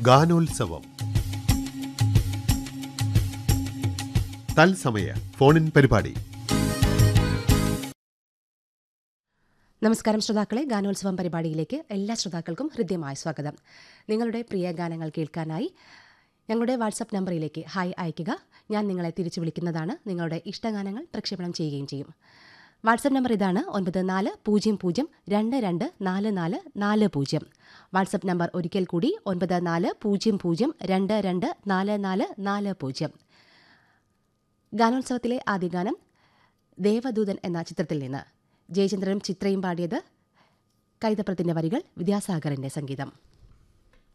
ഗാനോത്സവം തത്സമയ ഫോണിൻ പരിപാടി നമസ്കാരം ശ്രോതാക്കളെ ഗാനോത്സവം പരിപാടിയിലേക്ക് എല്ലാ ശ്രോതാക്കൾക്കും ഹൃദ്യമായ സ്വാഗതം നിങ്ങളുടെ പ്രിയ ഗാനങ്ങൾ കേൾക്കാനായി ഞങ്ങളുടെ വാട്സപ്പ് നമ്പറിലേക്ക് ഹായ് അയയ്ക്കുക ഞാൻ നിങ്ങളെ തിരിച്ചു വിളിക്കുന്നതാണ് നിങ്ങളുടെ ഇഷ്ടഗാനങ്ങൾ പ്രക്ഷേപണം ചെയ്യുകയും ചെയ്യും വാട്സപ്പ് നമ്പർ ഇതാണ് ഒൻപത് നാല് പൂജ്യം പൂജ്യം രണ്ട് രണ്ട് നാല് നാല് നാല് പൂജ്യം വാട്സപ്പ് നമ്പർ ഒരിക്കൽ കൂടി ഒൻപത് നാല് പൂജ്യം പൂജ്യം രണ്ട് രണ്ട് നാല് നാല് നാല് പൂജ്യം ഗാനോത്സവത്തിലെ ആദ്യ ഗാനം ദേവദൂതൻ എന്ന ചിത്രത്തിൽ നിന്ന് ജയചന്ദ്രനും ചിത്രയും പാടിയത് കൈതപ്രത്തിന്റെ വരികൾ വിദ്യാസാഗറിന്റെ സംഗീതം